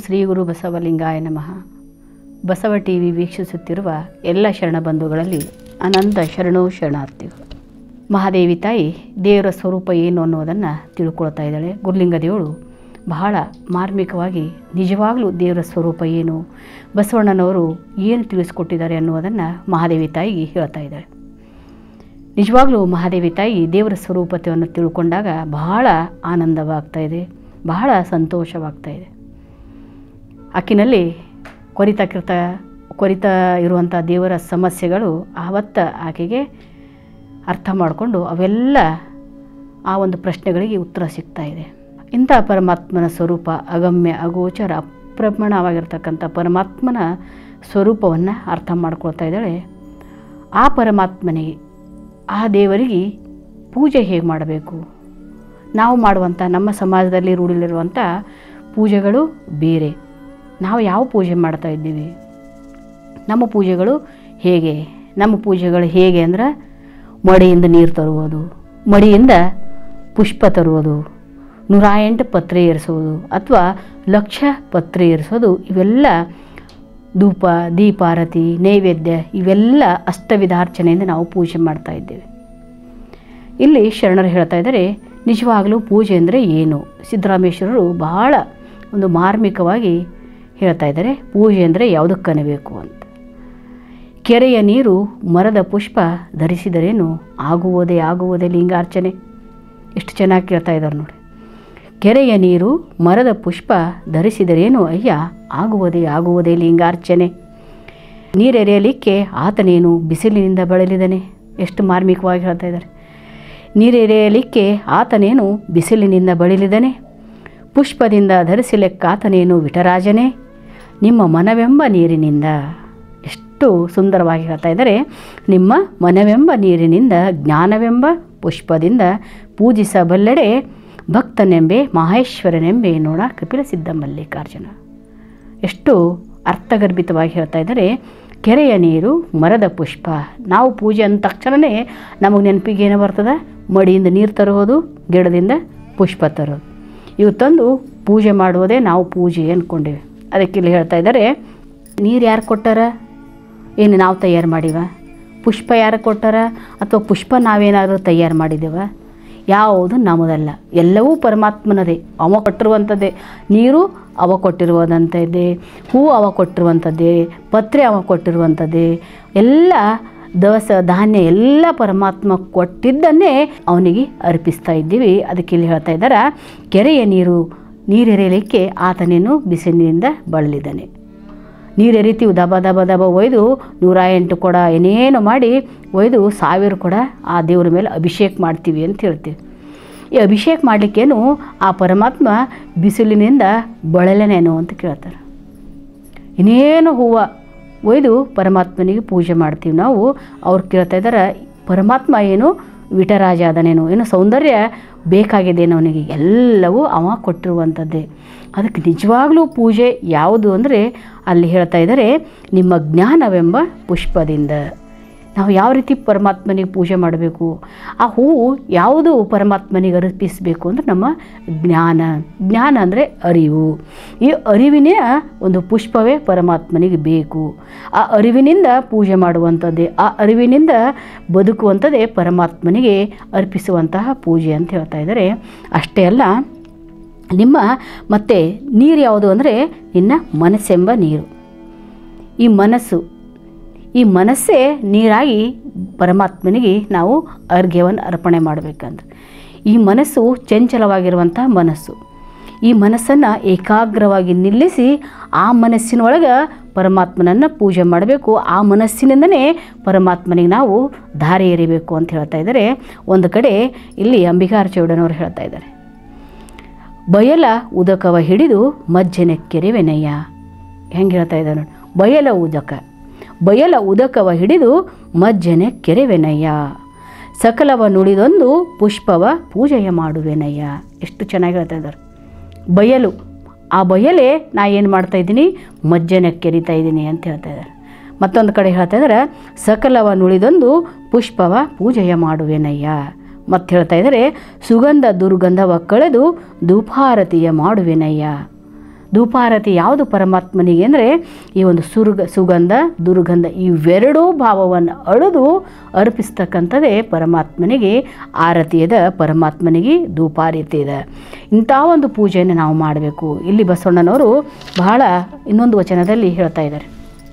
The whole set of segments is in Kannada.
ಶ್ರೀ ಗುರು ಬಸವಲಿಂಗಾಯ ನಮಃ ಬಸವ ಟಿ ವಿ ವೀಕ್ಷಿಸುತ್ತಿರುವ ಎಲ್ಲ ಶರಣ ಬಂಧುಗಳಲ್ಲಿ ಅನಂತ ಶರಣೋ ಶರಣಾರ್ಥಿಗಳು ಮಹಾದೇವಿ ತಾಯಿ ದೇವರ ಸ್ವರೂಪ ಏನು ಅನ್ನೋದನ್ನು ತಿಳ್ಕೊಳ್ತಾ ಇದ್ದಾಳೆ ಗುರುಲಿಂಗ ದೇವಳು ಬಹಳ ಮಾರ್ಮಿಕವಾಗಿ ನಿಜವಾಗಲೂ ದೇವರ ಸ್ವರೂಪ ಏನು ಬಸವಣ್ಣನವರು ಏನು ತಿಳಿಸ್ಕೊಟ್ಟಿದ್ದಾರೆ ಅನ್ನೋದನ್ನು ಮಹಾದೇವಿ ತಾಯಿಗೆ ಹೇಳ್ತಾ ಇದ್ದಾಳೆ ನಿಜವಾಗ್ಲೂ ಮಹಾದೇವಿ ತಾಯಿ ದೇವರ ಸ್ವರೂಪತೆಯನ್ನು ತಿಳ್ಕೊಂಡಾಗ ಬಹಳ ಆನಂದವಾಗ್ತಾ ಇದೆ ಬಹಳ ಸಂತೋಷವಾಗ್ತಾ ಇದೆ ಆಕಿನಲ್ಲಿ ಕೊರಿತಕ್ಕಿರ್ತ ಕೊರಿತ ಇರುವಂಥ ದೇವರ ಸಮಸ್ಯೆಗಳು ಆವತ್ತ ಆಕೆಗೆ ಅರ್ಥ ಮಾಡಿಕೊಂಡು ಅವೆಲ್ಲ ಆ ಒಂದು ಪ್ರಶ್ನೆಗಳಿಗೆ ಉತ್ತರ ಸಿಗ್ತಾ ಇದೆ ಇಂಥ ಪರಮಾತ್ಮನ ಸ್ವರೂಪ ಅಗಮ್ಯ ಅಗೋಚರ ಅಪ್ರಮಾಣವಾಗಿರ್ತಕ್ಕಂಥ ಪರಮಾತ್ಮನ ಸ್ವರೂಪವನ್ನು ಅರ್ಥ ಮಾಡ್ಕೊಳ್ತಾ ಇದ್ದಾಳೆ ಆ ಪರಮಾತ್ಮನಿಗೆ ಆ ದೇವರಿಗೆ ಪೂಜೆ ಹೇಗೆ ಮಾಡಬೇಕು ನಾವು ಮಾಡುವಂಥ ನಮ್ಮ ಸಮಾಜದಲ್ಲಿ ರೂಢಿಲಿರುವಂಥ ಪೂಜೆಗಳು ಬೇರೆ ನಾವು ಯಾವ ಪೂಜೆ ಮಾಡ್ತಾ ಇದ್ದೀವಿ ನಮ್ಮ ಪೂಜೆಗಳು ಹೇಗೆ ನಮ್ಮ ಪೂಜೆಗಳು ಹೇಗೆ ಅಂದ್ರೆ ಮಡಿಯಿಂದ ನೀರು ತರುವುದು ಮಡಿಯಿಂದ ಪುಷ್ಪ ತರುವುದು ನೂರ ಎಂಟು ಪತ್ರೆ ಏರಿಸೋದು ಅಥವಾ ಲಕ್ಷ ಪತ್ರೆ ಏರಿಸೋದು ಇವೆಲ್ಲ ಧೂಪ ದೀಪಾರತಿ ನೈವೇದ್ಯ ಇವೆಲ್ಲ ಅಷ್ಟವಿಧಾರ್ಚನೆಯಿಂದ ನಾವು ಪೂಜೆ ಮಾಡ್ತಾ ಇದ್ದೇವೆ ಇಲ್ಲಿ ಶರಣರು ಹೇಳ್ತಾ ಇದ್ದಾರೆ ನಿಜವಾಗಲೂ ಪೂಜೆ ಅಂದರೆ ಏನು ಸಿದ್ದರಾಮೇಶ್ವರರು ಬಹಳ ಒಂದು ಮಾರ್ಮಿಕವಾಗಿ ಹೇಳ್ತಾ ಇದ್ದಾರೆ ಪೂಜೆ ಅಂದರೆ ಯಾವುದಕ್ಕನಬೇಕು ಅಂತ ಕೆರೆಯ ನೀರು ಮರದ ಪುಷ್ಪ ಧರಿಸಿದರೇನು ಆಗುವುದೇ ಆಗುವುದೇ ಲಿಂಗಾರ್ಚನೆ ಎಷ್ಟು ಚೆನ್ನಾಗಿ ಕೇಳ್ತಾ ಇದ್ದಾರೆ ನೋಡಿ ಕೆರೆಯ ನೀರು ಮರದ ಪುಷ್ಪ ಧರಿಸಿದರೇನು ಅಯ್ಯ ಆಗುವುದೇ ಆಗುವುದೇ ಲಿಂಗಾರ್ಚನೆ ನೀರೆರೆಯಲಿಕ್ಕೆ ಆತನೇನು ಬಿಸಿಲಿನಿಂದ ಬಳಲಿದನೆ ಎಷ್ಟು ಮಾರ್ಮಿಕವಾಗಿ ಹೇಳ್ತಾ ಇದ್ದಾರೆ ನೀರೆರೆಯಲಿಕ್ಕೆ ಆತನೇನು ಬಿಸಿಲಿನಿಂದ ಬಳಲಿದನೆ ಪುಷ್ಪದಿಂದ ಧರಿಸಲಿಕ್ಕಾತನೇನು ವಿಠರಾಜನೇ ನಿಮ್ಮ ಮನವೆಂಬ ನೀರಿನಿಂದ ಎಷ್ಟು ಸುಂದರವಾಗಿ ಹೇಳ್ತಾ ಇದ್ದಾರೆ ನಿಮ್ಮ ಮನವೆಂಬ ನೀರಿನಿಂದ ಜ್ಞಾನವೆಂಬ ಪುಷ್ಪದಿಂದ ಪೂಜಿಸಬಲ್ಲೆಡೆ ಭಕ್ತನೆಂಬೆ ಮಹೇಶ್ವರನೆಂಬೆ ನೋಡ ಕಪಿಲ ಸಿದ್ಧ ಮಲ್ಲಿಕಾರ್ಜುನ ಎಷ್ಟು ಅರ್ಥಗರ್ಭಿತವಾಗಿ ಹೇಳ್ತಾ ಇದ್ದಾರೆ ಕೆರೆಯ ನೀರು ಮರದ ಪುಷ್ಪ ನಾವು ಪೂಜೆ ಅಂದ ತಕ್ಷಣವೇ ನಮಗೆ ನೆನಪಿಗೆ ಏನು ಬರ್ತದೆ ಮಡಿಯಿಂದ ನೀರು ತರೋದು ಗಿಡದಿಂದ ಪುಷ್ಪ ತರೋದು ಇವು ತಂದು ಪೂಜೆ ಮಾಡುವುದೇ ನಾವು ಪೂಜೆ ಅಂದ್ಕೊಂಡಿವಿ ಅದಕ್ಕೆ ಇಲ್ಲಿ ಹೇಳ್ತಾ ಇದ್ದಾರೆ ನೀರು ಯಾರು ಕೊಟ್ಟಾರ ಏನು ನಾವು ತಯಾರು ಮಾಡಿವ ಪುಷ್ಪ ಯಾರು ಕೊಟ್ಟಾರ ಅಥವಾ ಪುಷ್ಪ ನಾವೇನಾದರೂ ತಯಾರು ಮಾಡಿದ್ದೇವ ಯಾವುದು ನಮ್ಮದಲ್ಲ ಎಲ್ಲವೂ ಪರಮಾತ್ಮನದೇ ಅವ ಕೊಟ್ಟಿರುವಂಥದ್ದೇ ನೀರು ಅವ ಕೊಟ್ಟಿರುವುದಂಥದ್ದೇ ಹೂವು ಅವ ಕೊಟ್ಟಿರುವಂಥದ್ದೇ ಪತ್ರೆ ಅವ ಕೊಟ್ಟಿರುವಂಥದ್ದೇ ಎಲ್ಲ ದವಸ ಧಾನ್ಯ ಎಲ್ಲ ಪರಮಾತ್ಮ ಕೊಟ್ಟಿದ್ದನ್ನೇ ಅವನಿಗೆ ಅರ್ಪಿಸ್ತಾ ಇದ್ದೀವಿ ಅದಕ್ಕೆ ಇಲ್ಲಿ ಹೇಳ್ತಾ ಇದ್ದಾರೆ ಕೆರೆಯ ನೀರು ನೀರೆರೆಯಲಿಕ್ಕೆ ಆತನೇನು ಬಿಸಿಲಿನಿಂದ ಬಳಲಿದ್ದಾನೆ ನೀರು ಎರಿತೀವಿ ದಬ ದಬ ದಬ ಒಯ್ದು ನೂರ ಎಂಟು ಕೊಡ ಏನೇನು ಮಾಡಿ ಒಯ್ದು ಸಾವಿರ ಕೊಡ ಆ ದೇವ್ರ ಮೇಲೆ ಅಭಿಷೇಕ ಮಾಡ್ತೀವಿ ಅಂತ ಹೇಳ್ತೀವಿ ಈ ಅಭಿಷೇಕ ಮಾಡಲಿಕ್ಕೇನು ಆ ಪರಮಾತ್ಮ ಬಿಸಿಲಿನಿಂದ ಬಳಲೇನೇನು ಅಂತ ಕೇಳ್ತಾರೆ ಇನ್ನೇನು ಹೂವು ಒಯ್ದು ಪರಮಾತ್ಮನಿಗೆ ಪೂಜೆ ಮಾಡ್ತೀವಿ ನಾವು ಅವ್ರು ಕೇಳ್ತಾ ಇದ್ದಾರೆ ಪರಮಾತ್ಮ ಏನು ವಿಟರಾಜ ಅದನೇನು ಏನು ಸೌಂದರ್ಯ ಬೇಕಾಗಿದೇನೋ ಅವನಿಗೆ ಎಲ್ಲವೂ ಅವ ಕೊಟ್ಟಿರುವಂಥದ್ದೇ ಅದಕ್ಕೆ ನಿಜವಾಗ್ಲೂ ಪೂಜೆ ಯಾವುದು ಅಂದರೆ ಅಲ್ಲಿ ಹೇಳ್ತಾ ಇದ್ದಾರೆ ನಿಮ್ಮ ಜ್ಞಾನವೆಂಬ ಪುಷ್ಪದಿಂದ ನಾವು ಯಾವ ರೀತಿ ಪರಮಾತ್ಮನಿಗೆ ಪೂಜೆ ಮಾಡಬೇಕು ಆ ಹೂವು ಯಾವುದು ಪರಮಾತ್ಮನಿಗೆ ಅರ್ಪಿಸಬೇಕು ಅಂದರೆ ನಮ್ಮ ಜ್ಞಾನ ಜ್ಞಾನ ಅಂದರೆ ಅರಿವು ಈ ಅರಿವಿನ ಒಂದು ಪುಷ್ಪವೇ ಪರಮಾತ್ಮನಿಗೆ ಬೇಕು ಆ ಅರಿವಿನಿಂದ ಪೂಜೆ ಮಾಡುವಂಥದ್ದೇ ಆ ಅರಿವಿನಿಂದ ಬದುಕುವಂಥದ್ದೇ ಪರಮಾತ್ಮನಿಗೆ ಅರ್ಪಿಸುವಂತಹ ಪೂಜೆ ಅಂತ ಹೇಳ್ತಾ ಇದ್ದಾರೆ ಅಷ್ಟೇ ಅಲ್ಲ ನಿಮ್ಮ ಮತ್ತು ನೀರು ಯಾವುದು ಅಂದರೆ ನಿನ್ನ ಮನಸ್ಸೆಂಬ ನೀರು ಈ ಮನಸ್ಸು ಈ ಮನಸ್ಸೇ ನೀರಾಗಿ ಪರಮಾತ್ಮನಿಗೆ ನಾವು ಅರ್ಘ್ಯವನ್ನು ಅರ್ಪಣೆ ಮಾಡಬೇಕಂದ್ರೆ ಈ ಮನಸ್ಸು ಚಂಚಲವಾಗಿರುವಂಥ ಮನಸ್ಸು ಈ ಮನಸ್ಸನ್ನು ಏಕಾಗ್ರವಾಗಿ ನಿಲ್ಲಿಸಿ ಆ ಮನಸ್ಸಿನೊಳಗೆ ಪರಮಾತ್ಮನನ್ನು ಪೂಜೆ ಮಾಡಬೇಕು ಆ ಮನಸ್ಸಿನಿಂದನೇ ಪರಮಾತ್ಮನಿಗೆ ನಾವು ದಾರಿ ಎರಿಬೇಕು ಅಂತ ಹೇಳ್ತಾ ಇದ್ದಾರೆ ಒಂದು ಕಡೆ ಇಲ್ಲಿ ಅಂಬಿಕಾರ್ ಚೌಡನವರು ಹೇಳ್ತಾ ಇದ್ದಾರೆ ಬಯಲ ಉದಕವ ಹಿಡಿದು ಮಜ್ಜನ ಕೆರೆವೆನಯ್ಯ ಹೆಂಗೆ ಹೇಳ್ತಾ ಇದ್ದಾರೆ ನೋಡಿ ಬಯಲ ಉದಕ ಬಯಲ ಉದಕವ ಹಿಡಿದು ಮಜ್ಜನೆ ಕೆರೆವೆನಯ್ಯ ಸಕಲವ ನುಡಿದೊಂದು ಪುಷ್ಪವ ಪೂಜೆಯ ಮಾಡುವೆನಯ್ಯ ಎಷ್ಟು ಚೆನ್ನಾಗಿ ಹೇಳ್ತಾ ಇದ್ದಾರೆ ಬಯಲು ಆ ಬಯಲೇ ನಾ ಏನು ಮಾಡ್ತಾ ಇದ್ದೀನಿ ಮಜ್ಜನ ಕೆರಿತಾ ಇದ್ದೀನಿ ಅಂತ ಹೇಳ್ತಾ ಇದ್ದಾರೆ ಮತ್ತೊಂದು ಕಡೆ ಹೇಳ್ತಾ ಇದ್ದಾರೆ ಸಕಲವ ನುಳಿದೊಂದು ಪುಷ್ಪವ ಪೂಜೆಯ ಮಾಡುವೆನಯ್ಯ ಮತ್ತು ಹೇಳ್ತಾ ಇದ್ದಾರೆ ಸುಗಂಧ ದುರ್ಗಂಧವ ಕಳೆದು ಧೂಪಾರತಿಯ ಮಾಡುವೆನಯ್ಯ ಧೂಪಾರತಿ ಯಾವುದು ಪರಮಾತ್ಮನಿಗೆ ಅಂದರೆ ಈ ಒಂದು ಸುರ್ಗ ಸುಗಂಧ ದುರ್ಗಂಧ ಇವೆರಡೂ ಭಾವವನ್ನು ಅಳೆದು ಅರ್ಪಿಸ್ತಕ್ಕಂಥದ್ದೇ ಪರಮಾತ್ಮನಿಗೆ ಆರತಿ ಇದೆ ಪರಮಾತ್ಮನಿಗೆ ಧೂಪಾರತಿ ಇದೆ ಇಂಥ ಒಂದು ಪೂಜೆಯನ್ನು ನಾವು ಮಾಡಬೇಕು ಇಲ್ಲಿ ಬಸವಣ್ಣನವರು ಬಹಳ ಇನ್ನೊಂದು ವಚನದಲ್ಲಿ ಹೇಳ್ತಾ ಇದ್ದಾರೆ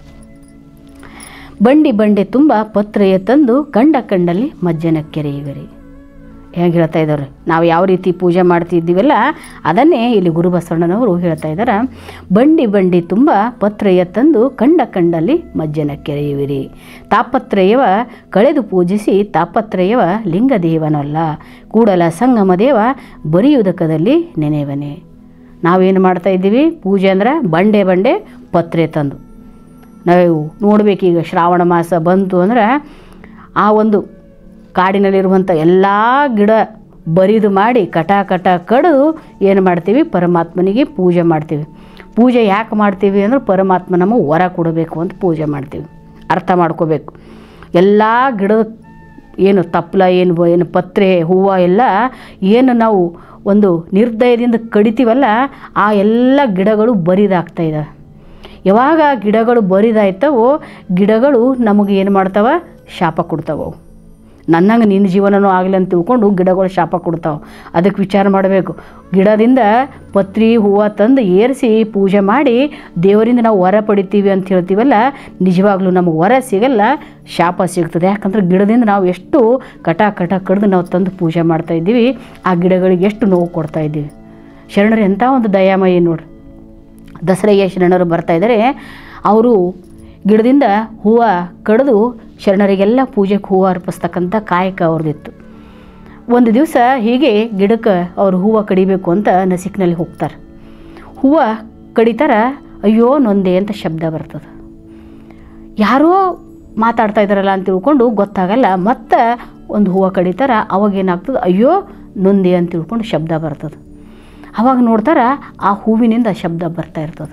ಬಂಡಿ ಬಂಡೆ ತುಂಬ ಪತ್ರೆಯ ತಂದು ಕಂಡ ಕಂಡಲ್ಲಿ ಮಜ್ಜನ ಕೆರೆಯುವಿರಿ ಹೇಗೆ ಹೇಳ್ತಾ ಇದ್ದಾರೆ ನಾವು ಯಾವ ರೀತಿ ಪೂಜೆ ಮಾಡ್ತಿದ್ದೀವಲ್ಲ ಅದನ್ನೇ ಇಲ್ಲಿ ಗುರು ಬಸವಣ್ಣನವರು ಹೇಳ್ತಾ ಇದ್ದಾರೆ ಬಂಡಿ ಬಂಡಿ ತುಂಬ ಪತ್ರೆಯ ತಂದು ಕಂಡ ಕಂಡಲ್ಲಿ ಮಜ್ಜನ ಕೆರೆಯುವಿರಿ ತಾಪತ್ರಯವ ಕಳೆದು ಪೂಜಿಸಿ ತಾಪತ್ರಯವ ಲಿಂಗದೇವನಲ್ಲ ಕೂಡಲ ಸಂಗಮ ದೇವ ಬರಿಯುದಕದಲ್ಲಿ ನೆನೆವನೆ ನಾವೇನು ಮಾಡ್ತಾ ಇದ್ದೀವಿ ಪೂಜೆ ಅಂದ್ರೆ ಬಂಡೆ ಬಂಡೆ ಪತ್ರೆ ತಂದು ನಾವು ನೋಡಬೇಕೀಗ ಶ್ರಾವಣ ಮಾಸ ಬಂತು ಅಂದ್ರೆ ಆ ಒಂದು ಕಾಡಿನಲ್ಲಿರುವಂಥ ಎಲ್ಲ ಗಿಡ ಬರಿದು ಮಾಡಿ ಕಟ ಕಟ ಕಡಿದು ಏನು ಮಾಡ್ತೀವಿ ಪರಮಾತ್ಮನಿಗೆ ಪೂಜೆ ಮಾಡ್ತೀವಿ ಪೂಜೆ ಯಾಕೆ ಮಾಡ್ತೀವಿ ಅಂದ್ರೆ ಪರಮಾತ್ಮ ನಮಗೆ ವರ ಕೊಡಬೇಕು ಅಂತ ಪೂಜೆ ಮಾಡ್ತೀವಿ ಅರ್ಥ ಮಾಡ್ಕೋಬೇಕು ಎಲ್ಲ ಗಿಡದ ಏನು ತಪ್ಪಲ ಏನು ಬ- ಏನು ಪತ್ರೆ ಹೂವು ಎಲ್ಲ ಏನು ನಾವು ಒಂದು ನಿರ್ದಯದಿಂದ ಕಡಿತೀವಲ್ಲ ಆ ಎಲ್ಲ ಗಿಡಗಳು ಬರಿದಾಗ್ತಾ ಇದ್ದಾವೆ ಯಾವಾಗ ಗಿಡಗಳು ಬರಿದಾಯ್ತವೋ ಗಿಡಗಳು ನಮಗೆ ಏನು ಮಾಡ್ತಾವ ಶಾಪ ಕೊಡ್ತಾವ ಅವು ನನ್ನಂಗೆ ನಿನ್ನ ಜೀವನನೂ ಆಗಲಿ ಅಂತ ತಿಳ್ಕೊಂಡು ಗಿಡಗಳು ಶಾಪ ಕೊಡ್ತಾವೆ ಅದಕ್ಕೆ ವಿಚಾರ ಮಾಡಬೇಕು ಗಿಡದಿಂದ ಪತ್ರಿ ಹೂವು ತಂದು ಏರಿಸಿ ಪೂಜೆ ಮಾಡಿ ದೇವರಿಂದ ನಾವು ವರ ಪಡಿತೀವಿ ಅಂತ ಹೇಳ್ತೀವಲ್ಲ ನಿಜವಾಗ್ಲೂ ನಮಗೆ ವರ ಸಿಗಲ್ಲ ಶಾಪ ಸಿಗ್ತದೆ ಯಾಕಂದ್ರೆ ಗಿಡದಿಂದ ನಾವು ಎಷ್ಟು ಕಟ ಕಟ ಕಡ್ದು ನಾವು ತಂದು ಪೂಜೆ ಮಾಡ್ತಾ ಇದ್ದೀವಿ ಆ ಗಿಡಗಳಿಗೆ ಎಷ್ಟು ನೋವು ಕೊಡ್ತಾ ಇದ್ದೀವಿ ಶರಣರು ಎಂಥ ಒಂದು ದಯಾಮಯಿ ನೋಡ್ರಿ ದಸರೆಗೆ ಶರಣರು ಬರ್ತಾ ಇದ್ದಾರೆ ಅವರು ಗಿಡದಿಂದ ಹೂವು ಕಡಿದು ಶರಣರಿಗೆಲ್ಲ ಪೂಜೆಗೆ ಹೂವು ಅರ್ಪಿಸ್ತಕ್ಕಂಥ ಕಾಯಕ ಅವ್ರದ್ದಿತ್ತು ಒಂದು ದಿವಸ ಹೀಗೆ ಗಿಡಕ್ಕೆ ಅವ್ರು ಹೂವು ಕಡಿಬೇಕು ಅಂತ ನಸಿಕ್ನಲ್ಲಿ ಹೋಗ್ತಾರೆ ಹೂವು ಕಡಿತಾರ ಅಯ್ಯೋ ನೊಂದೆ ಅಂತ ಶಬ್ದ ಬರ್ತದೆ ಯಾರೋ ಮಾತಾಡ್ತಾ ಇದ್ದಾರಲ್ಲ ಅಂತ ತಿಳ್ಕೊಂಡು ಗೊತ್ತಾಗಲ್ಲ ಮತ್ತೆ ಒಂದು ಹೂವು ಕಡಿತಾರ ಅವಾಗ ಏನಾಗ್ತದೆ ಅಯ್ಯೋ ನೊಂದೆ ಅಂತ ತಿಳ್ಕೊಂಡು ಶಬ್ದ ಬರ್ತದೆ ಅವಾಗ ನೋಡ್ತಾರ ಆ ಹೂವಿನಿಂದ ಶಬ್ದ ಬರ್ತಾ ಇರ್ತದೆ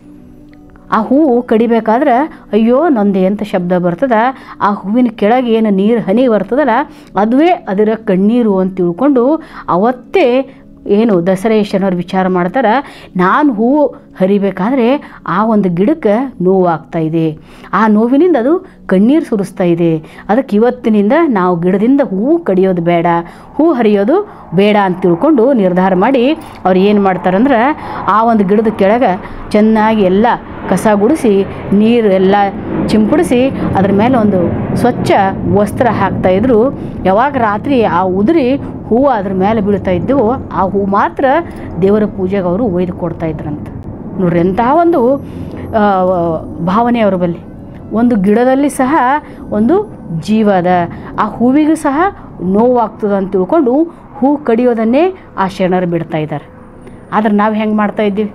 ಆ ಹೂವು ಕಡಿಬೇಕಾದ್ರೆ ಅಯ್ಯೋ ನೊಂದೆ ಅಂತ ಶಬ್ದ ಬರ್ತದ ಆ ಹೂವಿನ ಕೆಳಗೆ ಏನು ನೀರು ಹನಿ ಬರ್ತದಲ್ಲ ಅದುವೇ ಅದರ ಕಣ್ಣೀರು ಅಂತ ತಿಳ್ಕೊಂಡು ಅವತ್ತೇ ಏನು ದಸರೇಶನವ್ರು ವಿಚಾರ ಮಾಡ್ತಾರೆ ನಾನು ಹೂವು ಹರಿಬೇಕಾದ್ರೆ ಆ ಒಂದು ಗಿಡಕ್ಕೆ ನೋವಾಗ್ತಾ ಇದೆ ಆ ನೋವಿನಿಂದ ಅದು ಕಣ್ಣೀರು ಸುರಿಸ್ತಾ ಇದೆ ಅದಕ್ಕೆ ಇವತ್ತಿನಿಂದ ನಾವು ಗಿಡದಿಂದ ಹೂವು ಕಡಿಯೋದು ಬೇಡ ಹೂ ಹರಿಯೋದು ಬೇಡ ಅಂತ ತಿಳ್ಕೊಂಡು ನಿರ್ಧಾರ ಮಾಡಿ ಅವ್ರು ಏನು ಮಾಡ್ತಾರಂದ್ರೆ ಆ ಒಂದು ಗಿಡದ ಕೆಳಗೆ ಚೆನ್ನಾಗಿ ಎಲ್ಲ ಕಸ ಗುಡಿಸಿ ನೀರು ಎಲ್ಲ ಚಿಂಪಡಿಸಿ ಅದ್ರ ಮೇಲೆ ಒಂದು ಸ್ವಚ್ಛ ವಸ್ತ್ರ ಹಾಕ್ತಾ ಇದ್ರು ಯಾವಾಗ ರಾತ್ರಿ ಆ ಉದುರಿ ಹೂವು ಅದ್ರ ಮೇಲೆ ಬೀಳ್ತಾ ಇದ್ದವು ಆ ಹೂ ಮಾತ್ರ ದೇವರ ಪೂಜೆಗೆ ಅವರು ಒಯ್ದು ಕೊಡ್ತಾ ಇದ್ರಂತ ನೋಡ್ರಿ ಎಂತಹ ಒಂದು ಆ, ಭಾವನೆ ಅವ್ರ ಬಲ್ಲಿ ಒಂದು ಗಿಡದಲ್ಲಿ ಸಹ ಒಂದು ಜೀವ ಅದ ಆ ಹೂವಿಗೂ ಸಹ ನೋವಾಗ್ತದೆ ಅಂತ ತಿಳ್ಕೊಂಡು ಹೂ ಕಡಿಯೋದನ್ನೇ ಆ ಶರಣರು ಬಿಡ್ತಾ ಇದ್ದಾರೆ ಆದ್ರೆ ನಾವು ಹೆಂಗೆ ಮಾಡ್ತಾ ಇದ್ದೀವಿ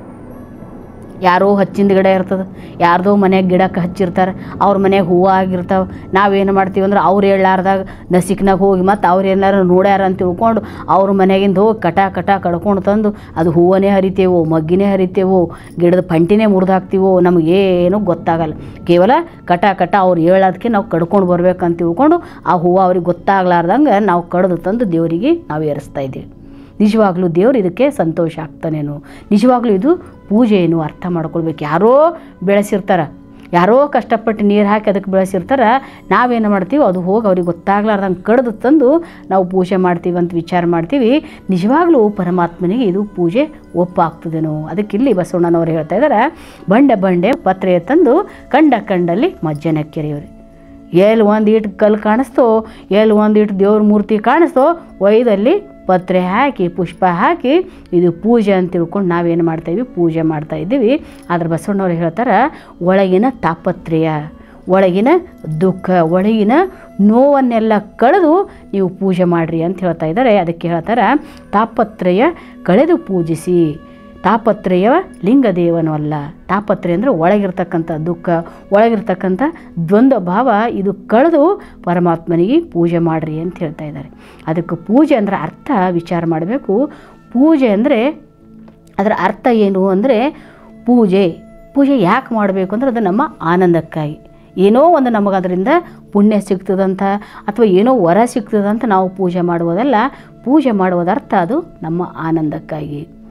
ಯಾರೋ ಹಚ್ಚಿಂದ ಗಿಡ ಇರ್ತದೆ ಯಾರ್ದೋ ಮನೆಯಾಗ ಗಿಡಕ್ಕೆ ಹಚ್ಚಿರ್ತಾರೆ ಅವ್ರ ಮನೆಯಾಗ ಹೂವು ಆಗಿರ್ತಾವೆ ನಾವೇನು ಮಾಡ್ತೀವಿ ಅಂದ್ರೆ ಅವ್ರು ಹೇಳಾರ್ದಾಗ ನಸಿಕ್ನಾಗ ಹೋಗಿ ಮತ್ತು ಅವ್ರು ಏನಾರು ನೋಡ್ಯಾರ ಅಂತ ತಿಳ್ಕೊಂಡು ಅವ್ರ ಮನೆಯಾಗಿಂದ ಹೋಗಿ ಕಟ ಕಟ ಕಡ್ಕೊಂಡು ತಂದು ಅದು ಹೂವನೇ ಹರಿತೇವೋ ಮಗ್ಗಿನೇ ಹರಿತೇವೋ ಗಿಡದ ಪಂಟಿನೇ ಮುರಿದು ಹಾಕ್ತೀವೋ ನಮಗೇನು ಗೊತ್ತಾಗಲ್ಲ ಕೇವಲ ಕಟ ಕಟ ಅವ್ರು ಹೇಳೋದಕ್ಕೆ ನಾವು ಕಡ್ಕೊಂಡು ಬರ್ಬೇಕಂತ ತಿಳ್ಕೊಂಡು ಆ ಹೂವು ಅವ್ರಿಗೆ ಗೊತ್ತಾಗ್ಲಾರ್ದಂಗೆ ನಾವು ಕಡ್ದು ತಂದು ದೇವರಿಗೆ ನಾವು ಏರಿಸ್ತಾ ಇದ್ದೀವಿ ನಿಜವಾಗ್ಲೂ ದೇವ್ರು ಇದಕ್ಕೆ ಸಂತೋಷ ಆಗ್ತಾನೇನು ನಿಜವಾಗ್ಲೂ ಇದು ಪೂಜೆ ಏನು ಅರ್ಥ ಮಾಡ್ಕೊಳ್ಬೇಕು ಯಾರೋ ಬೆಳೆಸಿರ್ತಾರೆ ಯಾರೋ ಕಷ್ಟಪಟ್ಟು ನೀರು ಹಾಕಿ ಅದಕ್ಕೆ ಬೆಳೆಸಿರ್ತಾರೆ ನಾವೇನು ಮಾಡ್ತೀವಿ ಅದು ಹೋಗಿ ಅವ್ರಿಗೆ ಗೊತ್ತಾಗ್ಲಾರ್ದಂಗೆ ಕಡ್ದು ತಂದು ನಾವು ಪೂಜೆ ಮಾಡ್ತೀವಿ ಅಂತ ವಿಚಾರ ಮಾಡ್ತೀವಿ ನಿಜವಾಗ್ಲೂ ಪರಮಾತ್ಮನಿಗೆ ಇದು ಪೂಜೆ ಒಪ್ಪಾಗ್ತದೇನೋ ಅದಕ್ಕೆ ಇಲ್ಲಿ ಬಸವಣ್ಣನವರು ಹೇಳ್ತಾ ಇದ್ದಾರೆ ಬಂಡೆ ಬಂಡೆ ಪತ್ರೆ ತಂದು ಕಂಡ ಕಂಡಲ್ಲಿ ಮಜ್ಜನ ಕೆರೆಯವ್ರಿ ಎಲ್ಲಿ ಒಂದು ಇಟ್ಟು ಕಲ್ಲು ಕಾಣಿಸ್ತೋ ಎಲ್ಲಿ ಒಂದು ಇಟ್ಟು ದೇವ್ರ ಮೂರ್ತಿ ಕಾಣಿಸ್ತೋ ಒಯ್ದಲ್ಲಿ ಪತ್ರೆ ಹಾಕಿ ಪುಷ್ಪ ಹಾಕಿ ಇದು ಪೂಜೆ ಅಂತ ತಿಳ್ಕೊಂಡು ನಾವೇನು ಮಾಡ್ತಾಯಿದ್ವಿ ಪೂಜೆ ಮಾಡ್ತಾ ಇದ್ದೀವಿ ಆದ್ರೆ ಬಸವಣ್ಣವ್ರು ಹೇಳ್ತಾರೆ ಒಳಗಿನ ತಾಪತ್ರೆಯ ಒಳಗಿನ ದುಃಖ ಒಳಗಿನ ನೋವನ್ನೆಲ್ಲ ಕಳೆದು ನೀವು ಪೂಜೆ ಮಾಡಿರಿ ಅಂತ ಹೇಳ್ತಾ ಇದ್ದಾರೆ ಅದಕ್ಕೆ ಹೇಳ್ತಾರೆ ತಾಪತ್ರಯ ಕಳೆದು ಪೂಜಿಸಿ ತಾಪತ್ರಯ ಲಿಂಗದೇವನು ಅಲ್ಲ ತಾಪತ್ರಯ ಅಂದರೆ ಒಳಗಿರ್ತಕ್ಕಂಥ ದುಃಖ ಒಳಗಿರ್ತಕ್ಕಂಥ ದ್ವಂದ್ವ ಭಾವ ಇದು ಕಳೆದು ಪರಮಾತ್ಮನಿಗೆ ಪೂಜೆ ಮಾಡಿರಿ ಅಂತ ಹೇಳ್ತಾ ಇದ್ದಾರೆ ಅದಕ್ಕೆ ಪೂಜೆ ಅಂದರೆ ಅರ್ಥ ವಿಚಾರ ಮಾಡಬೇಕು ಪೂಜೆ ಅಂದರೆ ಅದರ ಅರ್ಥ ಏನು ಅಂದರೆ ಪೂಜೆ ಪೂಜೆ ಯಾಕೆ ಮಾಡಬೇಕು ಅಂದ್ರೆ ಅದು ನಮ್ಮ ಆನಂದಕ್ಕಾಗಿ ಏನೋ ಒಂದು ನಮಗೆ ಅದರಿಂದ ಪುಣ್ಯ ಸಿಗ್ತದಂತ ಅಥವಾ ಏನೋ ವರ ಸಿಗ್ತದಂತ ನಾವು ಪೂಜೆ ಮಾಡುವುದಲ್ಲ ಪೂಜೆ ಮಾಡುವುದರ್ಥ ಅದು ನಮ್ಮ ಆನಂದಕ್ಕಾಗಿ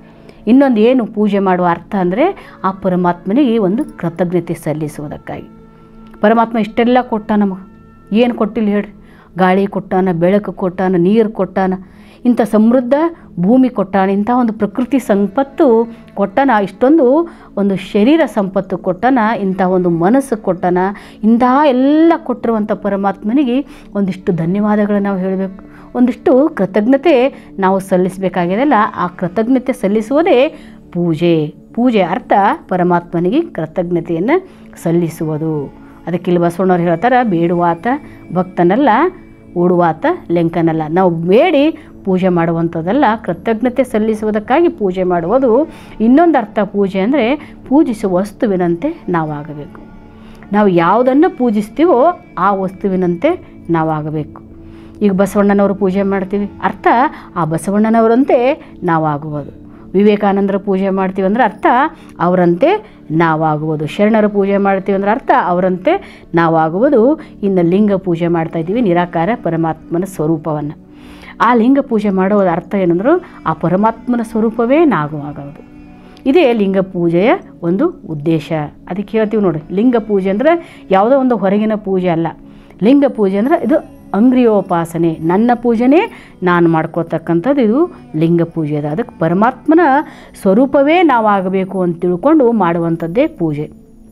ಇನ್ನೊಂದು ಏನು ಪೂಜೆ ಮಾಡುವ ಅರ್ಥ ಅಂದರೆ ಆ ಪರಮಾತ್ಮನಿಗೆ ಒಂದು ಕೃತಜ್ಞತೆ ಸಲ್ಲಿಸುವುದಕ್ಕಾಗಿ ಪರಮಾತ್ಮ ಇಷ್ಟೆಲ್ಲ ಕೊಟ್ಟ ನಮಗೆ ಏನು ಕೊಟ್ಟಿಲ್ಲ ಹೇಳ್ರಿ ಗಾಳಿ ಕೊಟ್ಟಾನ ಬೆಳಕು ಕೊಟ್ಟಾನ ನೀರು ಕೊಟ್ಟಾನ ಇಂಥ ಸಮೃದ್ಧ ಭೂಮಿ ಕೊಟ್ಟಾನ ಇಂಥ ಒಂದು ಪ್ರಕೃತಿ ಸಂಪತ್ತು ಕೊಟ್ಟನ ಇಷ್ಟೊಂದು ಒಂದು ಶರೀರ ಸಂಪತ್ತು ಕೊಟ್ಟನ ಇಂಥ ಒಂದು ಮನಸ್ಸು ಕೊಟ್ಟನ ಇಂತಹ ಎಲ್ಲ ಕೊಟ್ಟಿರುವಂಥ ಪರಮಾತ್ಮನಿಗೆ ಒಂದಿಷ್ಟು ಧನ್ಯವಾದಗಳು ನಾವು ಹೇಳಬೇಕು ಒಂದಿಷ್ಟು ಕೃತಜ್ಞತೆ ನಾವು ಸಲ್ಲಿಸಬೇಕಾಗಿದೆಲ್ಲ ಆ ಕೃತಜ್ಞತೆ ಸಲ್ಲಿಸುವುದೇ ಪೂಜೆ ಪೂಜೆ ಅರ್ಥ ಪರಮಾತ್ಮನಿಗೆ ಕೃತಜ್ಞತೆಯನ್ನು ಸಲ್ಲಿಸುವುದು ಅದಕ್ಕೆ ಇಲ್ಲಿ ಬಸವಣ್ಣವ್ರು ಹೇಳ್ತಾರೆ ಬೇಡುವಾತ ಭಕ್ತನಲ್ಲ ಓಡುವಾತ ಲೆಂಕನಲ್ಲ ನಾವು ಬೇಡಿ ಪೂಜೆ ಮಾಡುವಂಥದ್ದಲ್ಲ ಕೃತಜ್ಞತೆ ಸಲ್ಲಿಸುವುದಕ್ಕಾಗಿ ಪೂಜೆ ಮಾಡುವುದು ಇನ್ನೊಂದು ಅರ್ಥ ಪೂಜೆ ಅಂದರೆ ಪೂಜಿಸುವ ವಸ್ತುವಿನಂತೆ ನಾವಾಗಬೇಕು ನಾವು ಯಾವುದನ್ನು ಪೂಜಿಸ್ತೀವೋ ಆ ವಸ್ತುವಿನಂತೆ ನಾವಾಗಬೇಕು ಈಗ ಬಸವಣ್ಣನವರು ಪೂಜೆ ಮಾಡ್ತೀವಿ ಅರ್ಥ ಆ ಬಸವಣ್ಣನವರಂತೆ ನಾವಾಗುವುದು ವಿವೇಕಾನಂದರ ಪೂಜೆ ಮಾಡ್ತೀವಿ ಅಂದ್ರೆ ಅರ್ಥ ಅವರಂತೆ ನಾವಾಗುವುದು ಶರಣರ ಪೂಜೆ ಮಾಡ್ತೀವಿ ಅಂದ್ರೆ ಅರ್ಥ ಅವರಂತೆ ನಾವಾಗುವುದು ಇನ್ನು ಲಿಂಗ ಪೂಜೆ ಮಾಡ್ತಾ ಇದ್ದೀವಿ ನಿರಾಕಾರ ಪರಮಾತ್ಮನ ಸ್ವರೂಪವನ್ನು ಆ ಲಿಂಗ ಪೂಜೆ ಮಾಡೋದು ಅರ್ಥ ಏನಂದ್ರು ಆ ಪರಮಾತ್ಮನ ಸ್ವರೂಪವೇ ನಾಗುವಾಗೋದು ಇದೇ ಲಿಂಗ ಪೂಜೆಯ ಒಂದು ಉದ್ದೇಶ ಅದಕ್ಕೆ ಹೇಳ್ತೀವಿ ನೋಡಿ ಲಿಂಗ ಪೂಜೆ ಅಂದರೆ ಯಾವುದೋ ಒಂದು ಹೊರಗಿನ ಪೂಜೆ ಅಲ್ಲ ಲಿಂಗ ಪೂಜೆ ಅಂದರೆ ಇದು ಅಂಗ್ರಿಯೋಪಾಸನೆ ನನ್ನ ಪೂಜೆನೇ ನಾನು ಮಾಡ್ಕೊಳ್ತಕ್ಕಂಥದ್ದು ಇದು ಲಿಂಗ ಪೂಜೆ ಅದ ಅದಕ್ಕೆ ಪರಮಾತ್ಮನ ಸ್ವರೂಪವೇ ನಾವಾಗಬೇಕು ಅಂತ ತಿಳ್ಕೊಂಡು ಮಾಡುವಂಥದ್ದೇ ಪೂಜೆ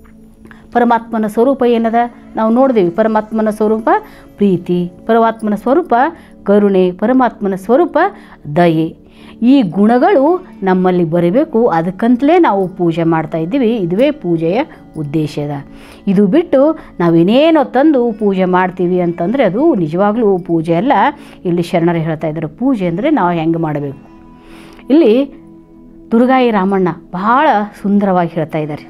ಪರಮಾತ್ಮನ ಸ್ವರೂಪ ಏನದ ನಾವು ನೋಡಿದೀವಿ ಪರಮಾತ್ಮನ ಸ್ವರೂಪ ಪ್ರೀತಿ ಪರಮಾತ್ಮನ ಸ್ವರೂಪ ಕರುಣೆ ಪರಮಾತ್ಮನ ಸ್ವರೂಪ ದಯೆ ಈ ಗುಣಗಳು ನಮ್ಮಲ್ಲಿ ಬರಬೇಕು ಅದಕ್ಕಂತಲೇ ನಾವು ಪೂಜೆ ಮಾಡ್ತಾ ಇದ್ದೀವಿ ಇದುವೇ ಪೂಜೆಯ ಉದ್ದೇಶದ ಇದು ಬಿಟ್ಟು ನಾವೇನೇನೋ ತಂದು ಪೂಜೆ ಮಾಡ್ತೀವಿ ಅಂತಂದರೆ ಅದು ನಿಜವಾಗ್ಲೂ ಪೂಜೆ ಅಲ್ಲ ಇಲ್ಲಿ ಶರಣರು ಹೇಳ್ತಾ ಇದ್ದಾರೆ ಪೂಜೆ ಅಂದರೆ ನಾವು ಹೆಂಗೆ ಮಾಡಬೇಕು ಇಲ್ಲಿ ದುರ್ಗಾಯಿ ರಾಮಣ್ಣ ಬಹಳ ಸುಂದರವಾಗಿ ಹೇಳ್ತಾ ಇದ್ದಾರೆ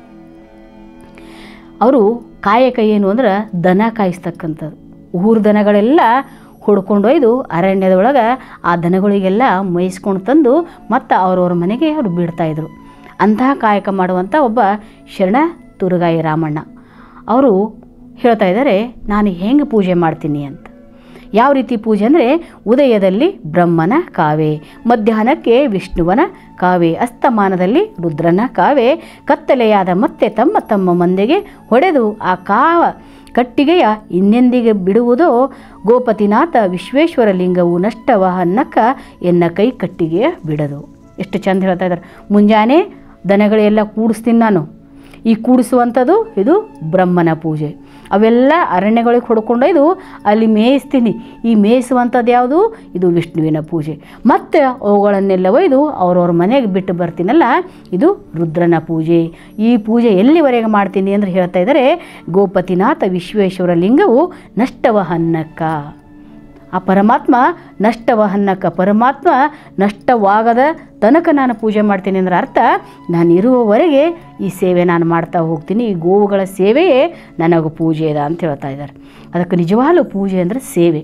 ಅವರು ಕಾಯಕ ಏನು ಅಂದ್ರೆ ದನ ಕಾಯಿಸ್ತಕ್ಕಂಥದ್ದು ಊರು ದನಗಳೆಲ್ಲ ಹೊಡ್ಕೊಂಡು ಒಯ್ದು ಅರಣ್ಯದೊಳಗೆ ಆ ದನಗಳಿಗೆಲ್ಲ ಮೇಯಿಸ್ಕೊಂಡು ತಂದು ಮತ್ತು ಅವ್ರವ್ರ ಮನೆಗೆ ಅವರು ಬಿಡ್ತಾಯಿದ್ರು ಅಂತಹ ಕಾಯಕ ಮಾಡುವಂಥ ಒಬ್ಬ ಶರಣ ತುರುಗಾಯಿ ರಾಮಣ್ಣ ಅವರು ಹೇಳ್ತಾ ಇದ್ದಾರೆ ನಾನು ಹೆಂಗೆ ಪೂಜೆ ಮಾಡ್ತೀನಿ ಅಂತ ಯಾವ ರೀತಿ ಪೂಜೆ ಅಂದರೆ ಉದಯದಲ್ಲಿ ಬ್ರಹ್ಮನ ಕಾವೆ ಮಧ್ಯಾಹ್ನಕ್ಕೆ ವಿಷ್ಣುವನ ಕಾವೆ ಅಸ್ತಮಾನದಲ್ಲಿ ರುದ್ರನ ಕಾವೆ ಕತ್ತಲೆಯಾದ ಮತ್ತೆ ತಮ್ಮ ತಮ್ಮ ಮಂದೆಗೆ ಹೊಡೆದು ಆ ಕಾವ ಕಟ್ಟಿಗೆಯ ಇನ್ನೆಂದಿಗೆ ಬಿಡುವುದೋ ಗೋಪತಿನಾಥ ವಿಶ್ವೇಶ್ವರ ಲಿಂಗವು ನಷ್ಟವಹನ್ನಕ್ಕ ಎನ್ನ ಕೈ ಕಟ್ಟಿಗೆಯ ಬಿಡದು ಎಷ್ಟು ಚಂದ ಹೇಳ್ತಾ ಇದ್ದಾರೆ ಮುಂಜಾನೆ ದನಗಳೆಲ್ಲ ಕೂಡಿಸ್ತೀನಿ ನಾನು ಈ ಕೂಡಿಸುವಂಥದ್ದು ಇದು ಬ್ರಹ್ಮನ ಪೂಜೆ ಅವೆಲ್ಲ ಅರಣ್ಯಗಳಿಗೆ ಹೊಡ್ಕೊಂಡೊಯ್ದು ಅಲ್ಲಿ ಮೇಯಿಸ್ತೀನಿ ಈ ಮೇಯಿಸುವಂಥದ್ದು ಯಾವುದು ಇದು ವಿಷ್ಣುವಿನ ಪೂಜೆ ಮತ್ತು ಅವುಗಳನ್ನೆಲ್ಲ ಒಯ್ದು ಅವ್ರವ್ರ ಮನೆಗೆ ಬಿಟ್ಟು ಬರ್ತೀನಲ್ಲ ಇದು ರುದ್ರನ ಪೂಜೆ ಈ ಪೂಜೆ ಎಲ್ಲಿವರೆಗೆ ಮಾಡ್ತೀನಿ ಅಂದ್ರೆ ಹೇಳ್ತಾ ಇದ್ದಾರೆ ಗೋಪತಿನಾಥ ವಿಶ್ವೇಶ್ವರ ಲಿಂಗವು ನಷ್ಟವಹನ್ನಕ್ಕ ಆ ಪರಮಾತ್ಮ ನಷ್ಟವಹನ್ನಕ್ಕ ಪರಮಾತ್ಮ ನಷ್ಟವಾಗದ ತನಕ ನಾನು ಪೂಜೆ ಮಾಡ್ತೀನಿ ಅಂದ್ರೆ ಅರ್ಥ ನಾನು ಇರುವವರೆಗೆ ಈ ಸೇವೆ ನಾನು ಮಾಡ್ತಾ ಹೋಗ್ತೀನಿ ಈ ಗೋವುಗಳ ಸೇವೆಯೇ ನನಗೆ ಪೂಜೆ ಇದೆ ಅಂತ ಹೇಳ್ತಾ ಇದ್ದಾರೆ ಅದಕ್ಕೆ ನಿಜವಾಗ್ಲೂ ಪೂಜೆ ಅಂದರೆ ಸೇವೆ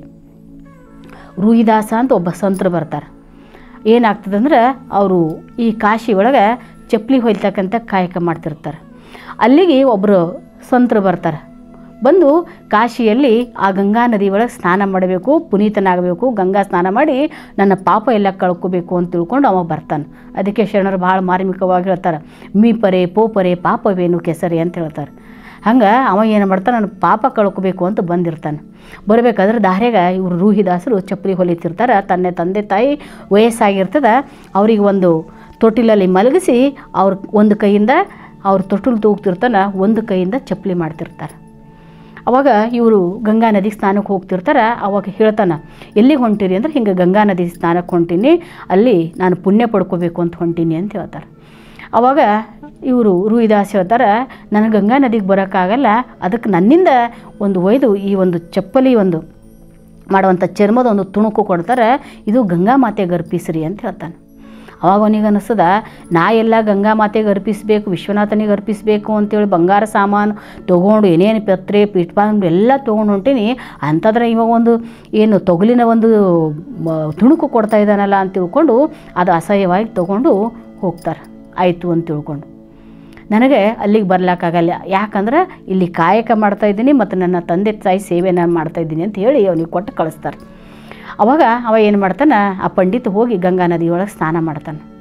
ರೂಹಿದಾಸ ಅಂತ ಒಬ್ಬ ಸಂತರು ಬರ್ತಾರೆ ಏನಾಗ್ತದಂದ್ರೆ ಅವರು ಈ ಕಾಶಿ ಒಳಗೆ ಚಪ್ಪಲಿ ಹೊಯ್ತಕ್ಕಂಥ ಕಾಯಕ ಮಾಡ್ತಿರ್ತಾರೆ ಅಲ್ಲಿಗೆ ಒಬ್ಬರು ಸಂತರು ಬರ್ತಾರೆ ಬಂದು ಕಾಶಿಯಲ್ಲಿ ಆ ಗಂಗಾ ನದಿ ಒಳಗೆ ಸ್ನಾನ ಮಾಡಬೇಕು ಪುನೀತನಾಗಬೇಕು ಗಂಗಾ ಸ್ನಾನ ಮಾಡಿ ನನ್ನ ಪಾಪ ಎಲ್ಲ ಕಳ್ಕೊಬೇಕು ಅಂತ ತಿಳ್ಕೊಂಡು ಅವ ಬರ್ತಾನೆ ಅದಕ್ಕೆ ಶರಣರು ಭಾಳ ಮಾರ್ಮಿಕವಾಗಿ ಹೇಳ್ತಾರೆ ಮೀ ಪರೆ ಪೋಪರೆ ಪಾಪವೇನು ಕೆಸರೆ ಅಂತ ಹೇಳ್ತಾರೆ ಹಂಗೆ ಅವ ಏನು ಮಾಡ್ತಾನೆ ನನ್ನ ಪಾಪ ಕಳ್ಕೊಬೇಕು ಅಂತ ಬಂದಿರ್ತಾನೆ ಬರಬೇಕಾದ್ರೆ ದಾರ್ಯಾಗ ಇವರು ರೂಹಿದಾಸರು ಚಪ್ಪಲಿ ಹೊಲಿತಿರ್ತಾರೆ ತನ್ನ ತಂದೆ ತಾಯಿ ವಯಸ್ಸಾಗಿರ್ತದೆ ಅವ್ರಿಗೆ ಒಂದು ತೊಟ್ಟಿಲಲ್ಲಿ ಮಲಗಿಸಿ ಅವ್ರ ಒಂದು ಕೈಯಿಂದ ಅವ್ರ ತೊಟ್ಟಿಲು ತೂಗ್ತಿರ್ತಾನೆ ಒಂದು ಕೈಯಿಂದ ಚಪ್ಪಲಿ ಮಾಡ್ತಿರ್ತಾರೆ ಅವಾಗ ಇವರು ಗಂಗಾ ನದಿಗೆ ಸ್ನಾನಕ್ಕೆ ಹೋಗ್ತಿರ್ತಾರೆ ಅವಾಗ ಹೇಳ್ತಾನೆ ಎಲ್ಲಿಗೆ ಹೊಂಟಿರಿ ಅಂದ್ರೆ ಹಿಂಗೆ ಗಂಗಾ ನದಿ ಸ್ನಾನಕ್ಕೆ ಹೊಂಟೀನಿ ಅಲ್ಲಿ ನಾನು ಪುಣ್ಯ ಪಡ್ಕೋಬೇಕು ಅಂತ ಹೊಂಟೀನಿ ಅಂತ ಹೇಳ್ತಾರೆ ಅವಾಗ ಇವರು ರೂಹಿದಾಸ್ ಹೇಳ್ತಾರೆ ನನಗೆ ಗಂಗಾ ನದಿಗೆ ಬರೋಕ್ಕಾಗಲ್ಲ ಅದಕ್ಕೆ ನನ್ನಿಂದ ಒಂದು ಒಯ್ದು ಈ ಒಂದು ಚಪ್ಪಲಿ ಒಂದು ಮಾಡುವಂಥ ಚರ್ಮದ ಒಂದು ತುಣುಕು ಕೊಡ್ತಾರೆ ಇದು ಗಂಗಾ ಮಾತೆಗೆ ಅರ್ಪಿಸ್ರಿ ಅಂತ ಹೇಳ್ತಾನೆ ಅವಾಗ ಅವನಿಗೆ ಅನ್ನಿಸ್ತದ ನಾ ಎಲ್ಲ ಗಂಗಾ ಮಾತೆಗೆ ಅರ್ಪಿಸಬೇಕು ವಿಶ್ವನಾಥನಿಗೆ ಅರ್ಪಿಸಬೇಕು ಅಂತೇಳಿ ಬಂಗಾರ ಸಾಮಾನು ತೊಗೊಂಡು ಏನೇನು ಪತ್ರೆ ಪೀಠಪಾನ ಎಲ್ಲ ತೊಗೊಂಡು ಹೊಂಟೀನಿ ಅಂಥದ್ರೆ ಇವಾಗ ಒಂದು ಏನು ತೊಗಲಿನ ಒಂದು ಮ- ತುಣುಕು ಕೊಡ್ತಾ ಇದ್ದಾನಲ್ಲ ಅಂತ ತಿಳ್ಕೊಂಡು ಅದು ಅಸಹ್ಯವಾಗಿ ತೊಗೊಂಡು ಹೋಗ್ತಾರೆ ಆಯಿತು ಅಂತ ತಿಳ್ಕೊಂಡು ನನಗೆ ಅಲ್ಲಿಗೆ ಬರ್ಲಿಕ್ಕಾಗಲ್ಲ ಯಾಕಂದ್ರೆ ಇಲ್ಲಿ ಕಾಯಕ ಮಾಡ್ತಾ ಇದ್ದೀನಿ ಮತ್ತು ನನ್ನ ತಂದೆ ತಾಯಿ ಸೇವೆ ನಾನು ಮಾಡ್ತಾ ಇದ್ದೀನಿ ಅಂತ ಹೇಳಿ ಅವನಿಗೆ ಕೊಟ್ಟು ಕಳಿಸ್ತಾರೆ ಅವಾಗ ಅವ ಏನು ಮಾಡ್ತಾನೆ ಆ ಪಂಡಿತ ಹೋಗಿ ಗಂಗಾ ನದಿಯೊಳಗೆ ಸ್ನಾನ ಮಾಡ್ತಾನೆ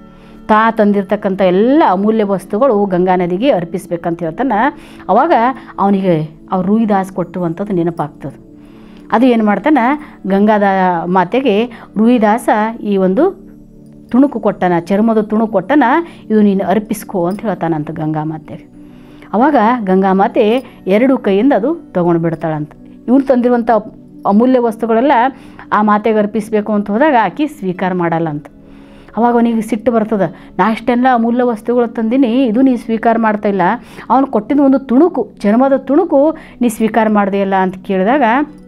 ತಾ ತಂದಿರ್ತಕ್ಕಂಥ ಎಲ್ಲ ಅಮೂಲ್ಯ ವಸ್ತುಗಳು ಗಂಗಾ ನದಿಗೆ ಅರ್ಪಿಸ್ಬೇಕಂತ ಹೇಳ್ತಾನೆ ಅವಾಗ ಅವನಿಗೆ ಅವ್ರು ರೂಯಿದಾಸ್ ಕೊಟ್ಟಿರುವಂಥದ್ದು ನೆನಪಾಗ್ತದೆ ಅದು ಏನು ಮಾಡ್ತಾನೆ ಗಂಗಾದ ಮಾತೆಗೆ ರೂಯಿದಾಸ ಈ ಒಂದು ತುಣುಕು ಕೊಟ್ಟನ ಚರ್ಮದ ತುಣುಕು ಕೊಟ್ಟನ ಇದು ನೀನು ಅರ್ಪಿಸ್ಕೋ ಅಂತ ಹೇಳ್ತಾನಂತ ಗಂಗಾ ಮಾತೆಗೆ ಅವಾಗ ಗಂಗಾ ಮಾತೆ ಎರಡು ಕೈಯಿಂದ ಅದು ತೊಗೊಂಡು ಬಿಡ್ತಾಳಂತ ಇವ್ರು ತಂದಿರುವಂಥ ಅಮೂಲ್ಯ ವಸ್ತುಗಳೆಲ್ಲ ಆ ಮಾತೆಗೆ ಅರ್ಪಿಸಬೇಕು ಅಂತ ಹೋದಾಗ ಆಕಿ ಸ್ವೀಕಾರ ಮಾಡಲ್ಲ ಅಂತ ಅವಾಗ ಅವನಿಗೆ ಸಿಟ್ಟು ಬರ್ತದೆ ನಾ ಇಷ್ಟೆಲ್ಲ ಅಮೂಲ್ಯ ವಸ್ತುಗಳು ತಂದೀನಿ ಇದು ನೀ ಸ್ವೀಕಾರ ಮಾಡ್ತಾ ಇಲ್ಲ ಅವನು ಕೊಟ್ಟಿದ್ದು ಒಂದು ತುಣುಕು ಚರ್ಮದ ತುಣುಕು ನೀ ಸ್ವೀಕಾರ ಮಾಡದೇ ಇಲ್ಲ ಅಂತ ಕೇಳಿದಾಗ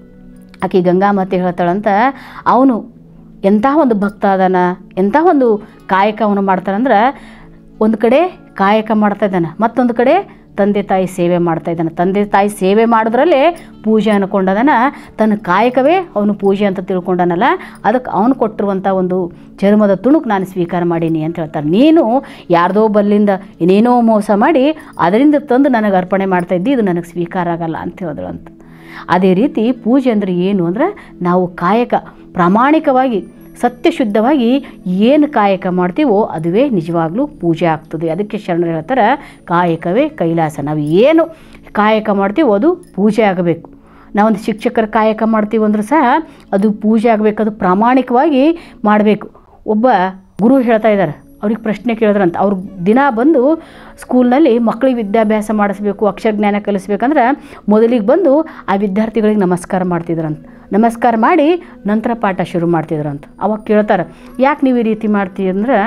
ಆಕೆ ಗಂಗಾಮತಿ ಹೇಳ್ತಾಳಂತ ಅವನು ಎಂಥ ಒಂದು ಭಕ್ತ ಅದಾನ ಎಂಥ ಒಂದು ಕಾಯಕ ಅವನು ಮಾಡ್ತಾನಂದ್ರೆ ಒಂದು ಕಡೆ ಕಾಯಕ ಮಾಡ್ತಾ ಇದ್ದಾನೆ ಮತ್ತೊಂದು ಕಡೆ ತಂದೆ ತಾಯಿ ಸೇವೆ ಮಾಡ್ತಾ ಇದ್ದಾನೆ ತಂದೆ ತಾಯಿ ಸೇವೆ ಮಾಡೋದ್ರಲ್ಲೇ ಪೂಜೆ ಅನ್ಕೊಂಡದನ ತನ್ನ ಕಾಯಕವೇ ಅವನು ಪೂಜೆ ಅಂತ ತಿಳ್ಕೊಂಡನಲ್ಲ ಅದಕ್ಕೆ ಅವನು ಕೊಟ್ಟಿರುವಂಥ ಒಂದು ಚರ್ಮದ ತುಣುಕು ನಾನು ಸ್ವೀಕಾರ ಮಾಡೀನಿ ಅಂತ ಹೇಳ್ತಾರೆ ನೀನು ಯಾರ್ದೋ ಬಲ್ಲಿಂದ ಏನೇನೋ ಮೋಸ ಮಾಡಿ ಅದರಿಂದ ತಂದು ನನಗೆ ಅರ್ಪಣೆ ಮಾಡ್ತಾ ಇದ್ದಿ ಇದು ನನಗೆ ಸ್ವೀಕಾರ ಆಗಲ್ಲ ಅಂತ ಹೇಳಿದಳು ಅಂತ ಅದೇ ರೀತಿ ಪೂಜೆ ಅಂದರೆ ಏನು ಅಂದರೆ ನಾವು ಕಾಯಕ ಪ್ರಾಮಾಣಿಕವಾಗಿ ಸತ್ಯಶುದ್ಧವಾಗಿ ಏನು ಕಾಯಕ ಮಾಡ್ತೀವೋ ಅದುವೇ ನಿಜವಾಗ್ಲೂ ಪೂಜೆ ಆಗ್ತದೆ ಅದಕ್ಕೆ ಶರಣರು ಹೇಳ್ತಾರೆ ಕಾಯಕವೇ ಕೈಲಾಸ ನಾವು ಏನು ಕಾಯಕ ಮಾಡ್ತೀವೋ ಅದು ಪೂಜೆ ಆಗಬೇಕು ನಾವೊಂದು ಶಿಕ್ಷಕರ ಕಾಯಕ ಮಾಡ್ತೀವಿ ಅಂದ್ರೆ ಸಹ ಅದು ಪೂಜೆ ಆಗಬೇಕು ಅದು ಪ್ರಾಮಾಣಿಕವಾಗಿ ಮಾಡಬೇಕು ಒಬ್ಬ ಗುರು ಹೇಳ್ತಾ ಇದ್ದಾರೆ ಅವ್ರಿಗೆ ಪ್ರಶ್ನೆ ಕೇಳಿದ್ರಂತ ಅವ್ರು ದಿನ ಬಂದು ಸ್ಕೂಲ್ನಲ್ಲಿ ಮಕ್ಕಳಿಗೆ ವಿದ್ಯಾಭ್ಯಾಸ ಮಾಡಿಸ್ಬೇಕು ಅಕ್ಷರ ಜ್ಞಾನ ಕಲಿಸ್ಬೇಕಂದ್ರೆ ಮೊದಲಿಗೆ ಬಂದು ಆ ವಿದ್ಯಾರ್ಥಿಗಳಿಗೆ ನಮಸ್ಕಾರ ಮಾಡ್ತಿದ್ರಂತ ನಮಸ್ಕಾರ ಮಾಡಿ ನಂತರ ಪಾಠ ಶುರು ಮಾಡ್ತಿದ್ರಂತ ಅವಾಗ ಕೇಳ್ತಾರೆ ಯಾಕೆ ನೀವು ಈ ರೀತಿ ಮಾಡ್ತೀವಿ ಅಂದ್ರೆ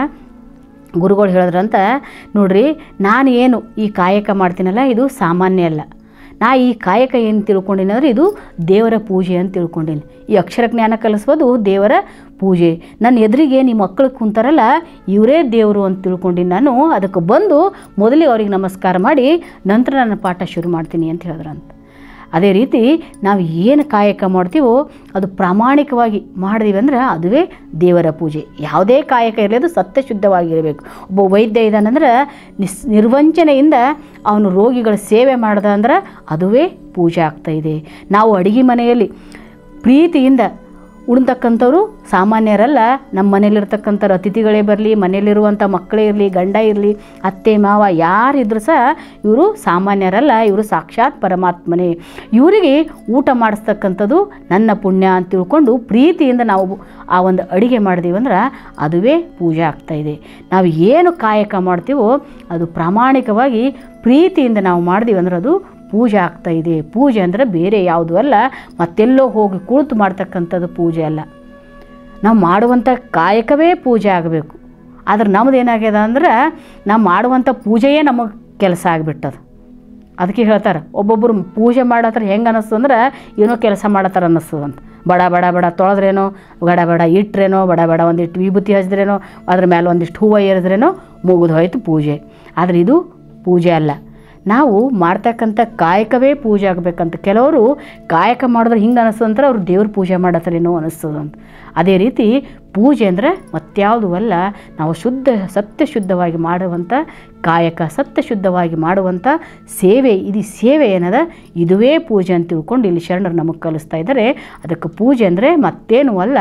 ಗುರುಗಳು ಹೇಳಿದ್ರಂತ ನೋಡ್ರಿ ನಾನು ಏನು ಈ ಕಾಯಕ ಮಾಡ್ತೀನಲ್ಲ ಇದು ಸಾಮಾನ್ಯ ಅಲ್ಲ ನಾ ಈ ಕಾಯಕ ಏನು ತಿಳ್ಕೊಂಡಿನಿ ಅಂದರೆ ಇದು ದೇವರ ಪೂಜೆ ಅಂತ ತಿಳ್ಕೊಂಡೀನಿ ಈ ಅಕ್ಷರ ಜ್ಞಾನ ಕಲಿಸೋದು ದೇವರ ಪೂಜೆ ನನ್ನ ಎದುರಿಗೆ ನಿಮ್ಮ ಮಕ್ಕಳು ಕುಂತಾರಲ್ಲ ಇವರೇ ದೇವರು ಅಂತ ತಿಳ್ಕೊಂಡಿನಿ ನಾನು ಅದಕ್ಕೆ ಬಂದು ಮೊದಲಿಗೆ ಅವ್ರಿಗೆ ನಮಸ್ಕಾರ ಮಾಡಿ ನಂತರ ನನ್ನ ಪಾಠ ಶುರು ಮಾಡ್ತೀನಿ ಅಂತ ಹೇಳಿದ್ರಂತ ಅದೇ ರೀತಿ ನಾವು ಏನು ಕಾಯಕ ಮಾಡ್ತೀವೋ ಅದು ಪ್ರಾಮಾಣಿಕವಾಗಿ ಮಾಡಿದೀವಿ ಅಂದ್ರೆ ಅದುವೇ ದೇವರ ಪೂಜೆ ಯಾವುದೇ ಕಾಯಕ ಇರಲಿ ಅದು ಸತ್ಯಶುದ್ಧವಾಗಿರಬೇಕು ಒಬ್ಬ ವೈದ್ಯ ಇದ್ದಾನಂದ್ರೆ ನಿಸ್ ನಿರ್ವಂಚನೆಯಿಂದ ಅವನು ರೋಗಿಗಳ ಸೇವೆ ಮಾಡ್ದ ಅಂದ್ರೆ ಅದುವೇ ಪೂಜೆ ಆಗ್ತಾ ಇದೆ ನಾವು ಅಡುಗೆ ಮನೆಯಲ್ಲಿ ಪ್ರೀತಿಯಿಂದ ಉಣ್ತಕ್ಕಂಥವ್ರು ಸಾಮಾನ್ಯರಲ್ಲ ನಮ್ಮ ಮನೇಲಿರ್ತಕ್ಕಂಥವ್ರು ಅತಿಥಿಗಳೇ ಬರಲಿ ಮನೇಲಿರುವಂಥ ಮಕ್ಕಳೇ ಇರಲಿ ಗಂಡ ಇರಲಿ ಅತ್ತೆ ಮಾವ ಯಾರಿದ್ರು ಸಹ ಇವರು ಸಾಮಾನ್ಯರಲ್ಲ ಇವರು ಸಾಕ್ಷಾತ್ ಪರಮಾತ್ಮನೇ ಇವರಿಗೆ ಊಟ ಮಾಡಿಸ್ತಕ್ಕಂಥದ್ದು ನನ್ನ ಪುಣ್ಯ ಅಂತ ತಿಳ್ಕೊಂಡು ಪ್ರೀತಿಯಿಂದ ನಾವು ಆ ಒಂದು ಅಡಿಗೆ ಮಾಡಿದೀವಿ ಅಂದ್ರೆ ಅದುವೇ ಪೂಜೆ ಆಗ್ತಾ ಇದೆ ನಾವು ಏನು ಕಾಯಕ ಮಾಡ್ತೀವೋ ಅದು ಪ್ರಾಮಾಣಿಕವಾಗಿ ಪ್ರೀತಿಯಿಂದ ನಾವು ಮಾಡಿದೀವಿ ಅಂದ್ರೆ ಅದು ಪೂಜೆ ಆಗ್ತಾ ಇದೆ ಪೂಜೆ ಅಂದರೆ ಬೇರೆ ಯಾವುದೂ ಅಲ್ಲ ಮತ್ತೆಲ್ಲೋ ಹೋಗಿ ಕುಳಿತು ಮಾಡ್ತಕ್ಕಂಥದ್ದು ಪೂಜೆ ಅಲ್ಲ ನಾವು ಮಾಡುವಂಥ ಕಾಯಕವೇ ಪೂಜೆ ಆಗಬೇಕು ಆದ್ರೆ ನಮ್ದು ಏನಾಗ್ಯದ ಅಂದ್ರೆ ನಾವು ಮಾಡುವಂಥ ಪೂಜೆಯೇ ನಮಗೆ ಕೆಲಸ ಆಗಿಬಿಟ್ಟದ ಅದಕ್ಕೆ ಹೇಳ್ತಾರೆ ಒಬ್ಬೊಬ್ಬರು ಪೂಜೆ ಮಾಡತ್ರ ಹೆಂಗೆ ಅನ್ನಿಸ್ತು ಅಂದ್ರೆ ಏನೋ ಕೆಲಸ ಮಾಡತ್ತಾರ ಅನ್ನಿಸ್ತದಂತ ಬಡ ಬಡ ಬಡ ತೊಳೆದ್ರೇನೋ ಬಡ ಬಡ ಇಟ್ರೇನೋ ಬಡ ಬಡ ಒಂದಿಷ್ಟು ವಿಭೂತಿ ಹಚ್ದ್ರೇನೋ ಅದ್ರ ಮೇಲೆ ಒಂದಿಷ್ಟು ಹೂವು ಏರಿದ್ರೇನೋ ಮುಗಿದು ಹೋಯ್ತು ಪೂಜೆ ಆದರೆ ಇದು ಪೂಜೆ ಅಲ್ಲ ನಾವು ಮಾಡ್ತಕ್ಕಂಥ ಕಾಯಕವೇ ಪೂಜೆ ಆಗಬೇಕಂತ ಕೆಲವರು ಕಾಯಕ ಮಾಡಿದ್ರೆ ಹಿಂಗೆ ಅನಿಸ್ತದಂದ್ರೆ ಅವ್ರು ದೇವ್ರ ಪೂಜೆ ಮಾಡತ್ತಾರೇನೋ ಅನಿಸ್ತದಂತ ಅದೇ ರೀತಿ ಪೂಜೆ ಅಂದರೆ ಮತ್ಯಾವುದು ಅಲ್ಲ ನಾವು ಶುದ್ಧ ಸತ್ಯಶುದ್ಧವಾಗಿ ಮಾಡುವಂಥ ಕಾಯಕ ಸತ್ಯಶುದ್ಧವಾಗಿ ಮಾಡುವಂಥ ಸೇವೆ ಇದು ಸೇವೆ ಏನದ ಇದುವೇ ಪೂಜೆ ಅಂತ ತಿಳ್ಕೊಂಡು ಇಲ್ಲಿ ಶರಣರು ನಮಗೆ ಕಲಿಸ್ತಾ ಇದ್ದಾರೆ ಅದಕ್ಕೆ ಪೂಜೆ ಅಂದರೆ ಮತ್ತೇನು ಅಲ್ಲ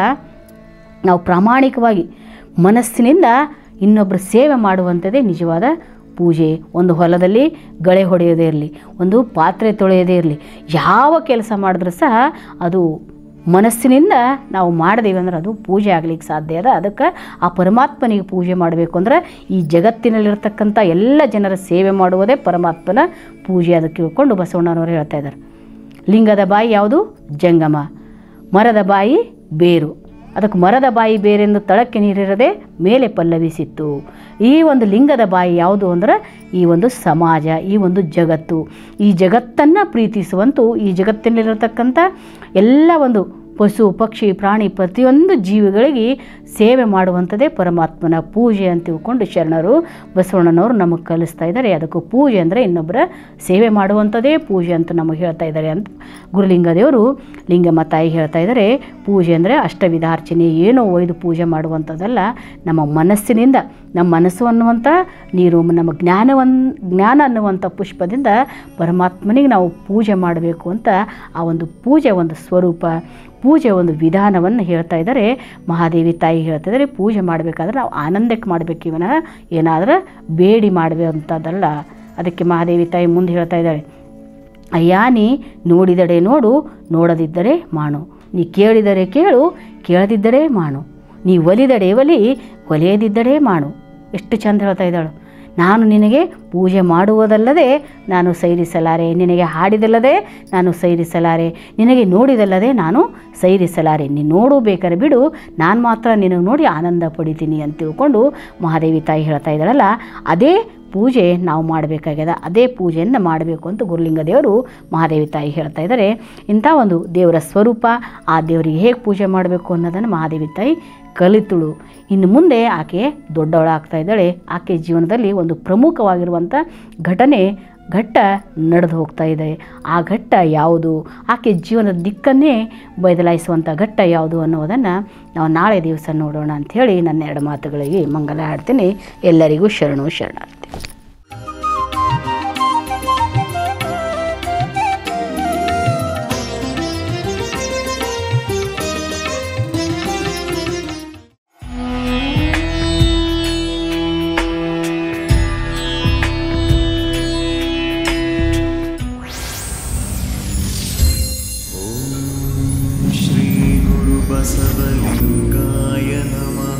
ನಾವು ಪ್ರಾಮಾಣಿಕವಾಗಿ ಮನಸ್ಸಿನಿಂದ ಇನ್ನೊಬ್ಬರ ಸೇವೆ ಮಾಡುವಂಥದ್ದೇ ನಿಜವಾದ ಪೂಜೆ ಒಂದು ಹೊಲದಲ್ಲಿ ಗಳೆ ಹೊಡೆಯೋದೇ ಇರಲಿ ಒಂದು ಪಾತ್ರೆ ತೊಳೆಯೋದೇ ಇರಲಿ ಯಾವ ಕೆಲಸ ಮಾಡಿದ್ರೂ ಸಹ ಅದು ಮನಸ್ಸಿನಿಂದ ನಾವು ಮಾಡಿದೀವಿ ಅಂದ್ರೆ ಅದು ಪೂಜೆ ಆಗ್ಲಿಕ್ಕೆ ಸಾಧ್ಯ ಅದ ಅದಕ್ಕೆ ಆ ಪರಮಾತ್ಮನಿಗೆ ಪೂಜೆ ಮಾಡಬೇಕು ಅಂದ್ರೆ ಈ ಜಗತ್ತಿನಲ್ಲಿರ್ತಕ್ಕಂಥ ಎಲ್ಲ ಜನರ ಸೇವೆ ಮಾಡುವುದೇ ಪರಮಾತ್ಮನ ಪೂಜೆ ಅದಕ್ಕೆ ತಿಳ್ಕೊಂಡು ಬಸವಣ್ಣನವರು ಹೇಳ್ತಾ ಇದ್ದಾರೆ ಲಿಂಗದ ಬಾಯಿ ಯಾವುದು ಜಂಗಮ ಮರದ ಬಾಯಿ ಬೇರು ಅದಕ್ಕೆ ಮರದ ಬಾಯಿ ಬೇರೆಂದು ತಳಕ್ಕೆ ನೀರಿರದೆ ಮೇಲೆ ಪಲ್ಲವಿಸಿತ್ತು ಈ ಒಂದು ಲಿಂಗದ ಬಾಯಿ ಯಾವುದು ಅಂದ್ರೆ ಈ ಒಂದು ಸಮಾಜ ಈ ಒಂದು ಜಗತ್ತು ಈ ಜಗತ್ತನ್ನು ಪ್ರೀತಿಸುವಂತೂ ಈ ಜಗತ್ತಿನಲ್ಲಿರತಕ್ಕಂಥ ಎಲ್ಲ ಒಂದು ಪಶು ಪಕ್ಷಿ ಪ್ರಾಣಿ ಪ್ರತಿಯೊಂದು ಜೀವಿಗಳಿಗೆ ಸೇವೆ ಮಾಡುವಂಥದ್ದೇ ಪರಮಾತ್ಮನ ಪೂಜೆ ಅಂತ ತಿಳ್ಕೊಂಡು ಶರಣರು ಬಸವಣ್ಣನವರು ನಮಗೆ ಕಲಿಸ್ತಾ ಇದ್ದಾರೆ ಅದಕ್ಕೂ ಪೂಜೆ ಅಂದರೆ ಇನ್ನೊಬ್ಬರ ಸೇವೆ ಮಾಡುವಂಥದ್ದೇ ಪೂಜೆ ಅಂತ ನಮಗೆ ಹೇಳ್ತಾ ಇದ್ದಾರೆ ಅಂತ ಗುರುಲಿಂಗದೇವರು ಲಿಂಗಮ್ಮ ತಾಯಿ ಹೇಳ್ತಾ ಇದ್ದಾರೆ ಪೂಜೆ ಅಂದರೆ ಅಷ್ಟವಿಧಾರ್ಚನೆ ಏನೋ ಒಯ್ದು ಪೂಜೆ ಮಾಡುವಂಥದ್ದಲ್ಲ ನಮ್ಮ ಮನಸ್ಸಿನಿಂದ ನಮ್ಮ ಮನಸ್ಸು ಅನ್ನುವಂಥ ನೀರು ನಮ್ಮ ಜ್ಞಾನವನ್ ಜ್ಞಾನ ಅನ್ನುವಂಥ ಪುಷ್ಪದಿಂದ ಪರಮಾತ್ಮನಿಗೆ ನಾವು ಪೂಜೆ ಮಾಡಬೇಕು ಅಂತ ಆ ಒಂದು ಪೂಜೆ ಒಂದು ಸ್ವರೂಪ ಪೂಜೆ ಒಂದು ವಿಧಾನವನ್ನು ಹೇಳ್ತಾ ಇದ್ದಾರೆ ಮಹಾದೇವಿ ತಾಯಿ ಹೇಳ್ತಾ ಇದ್ದಾರೆ ಪೂಜೆ ಮಾಡಬೇಕಾದ್ರೆ ನಾವು ಆನಂದಕ್ಕೆ ಮಾಡಬೇಕು ಇವನ ಏನಾದರೂ ಬೇಡಿ ಮಾಡಬೇಕಂಥದ್ದಲ್ಲ ಅದಕ್ಕೆ ಮಹಾದೇವಿ ತಾಯಿ ಮುಂದೆ ಹೇಳ್ತಾ ಇದ್ದಾಳೆ ಅಯ್ಯ ನೀ ನೋಡಿದಡೆ ನೋಡು ನೋಡದಿದ್ದರೆ ಮಾಡು ನೀ ಕೇಳಿದರೆ ಕೇಳು ಕೇಳದಿದ್ದರೆ ಮಾಡು ನೀ ಒಲಿದಡೆ ಒಲಿ ಒಲಿಯದಿದ್ದರೆ ಮಾಡು ಎಷ್ಟು ಚಂದ ಹೇಳ್ತಾ ಇದ್ದಾಳು ನಾನು ನಿನಗೆ ಪೂಜೆ ಮಾಡುವುದಲ್ಲದೆ ನಾನು ಸೈರಿಸಲಾರೆ ನಿನಗೆ ಹಾಡಿದಲ್ಲದೆ ನಾನು ಸೈರಿಸಲಾರೆ ನಿನಗೆ ನೋಡಿದಲ್ಲದೆ ನಾನು ಸೈರಿಸಲಾರೆ ನೀನು ನೋಡು ಬೇಕಾದ್ರೆ ಬಿಡು ನಾನು ಮಾತ್ರ ನಿನಗೆ ನೋಡಿ ಆನಂದ ಪಡಿತೀನಿ ಅಂತ ತಿಳ್ಕೊಂಡು ಮಹಾದೇವಿ ತಾಯಿ ಹೇಳ್ತಾ ಇದ್ದಾಳಲ್ಲ ಅದೇ ಪೂಜೆ ನಾವು ಮಾಡಬೇಕಾಗ್ಯದ ಅದೇ ಪೂಜೆಯನ್ನು ಮಾಡಬೇಕು ಅಂತ ಗುರುಲಿಂಗ ದೇವರು ಮಹಾದೇವಿ ತಾಯಿ ಹೇಳ್ತಾ ಇದ್ದಾರೆ ಇಂಥ ಒಂದು ದೇವರ ಸ್ವರೂಪ ಆ ದೇವರಿಗೆ ಹೇಗೆ ಪೂಜೆ ಮಾಡಬೇಕು ಅನ್ನೋದನ್ನು ಮಹಾದೇವಿ ತಾಯಿ ಕಲಿತಳು ಇನ್ನು ಮುಂದೆ ಆಕೆ ದೊಡ್ಡವಳಾಗ್ತಾ ಇದ್ದಾಳೆ ಆಕೆ ಜೀವನದಲ್ಲಿ ಒಂದು ಪ್ರಮುಖವಾಗಿರುವಂಥ ಘಟನೆ ಘಟ್ಟ ನಡೆದು ಹೋಗ್ತಾ ಇದೆ ಆ ಘಟ್ಟ ಯಾವುದು ಆಕೆ ಜೀವನದ ದಿಕ್ಕನ್ನೇ ಬದಲಾಯಿಸುವಂಥ ಘಟ್ಟ ಯಾವುದು ಅನ್ನೋದನ್ನು ನಾವು ನಾಳೆ ದಿವಸ ನೋಡೋಣ ಅಂಥೇಳಿ ನನ್ನ ಎರಡು ಮಾತುಗಳಿಗೆ ಮಂಗಲ ಹಾಡ್ತೀನಿ ಎಲ್ಲರಿಗೂ ಶರಣು ಶರಣಾರ್ಥಿ श्रीगुरुबसवलिङ्गाय नमः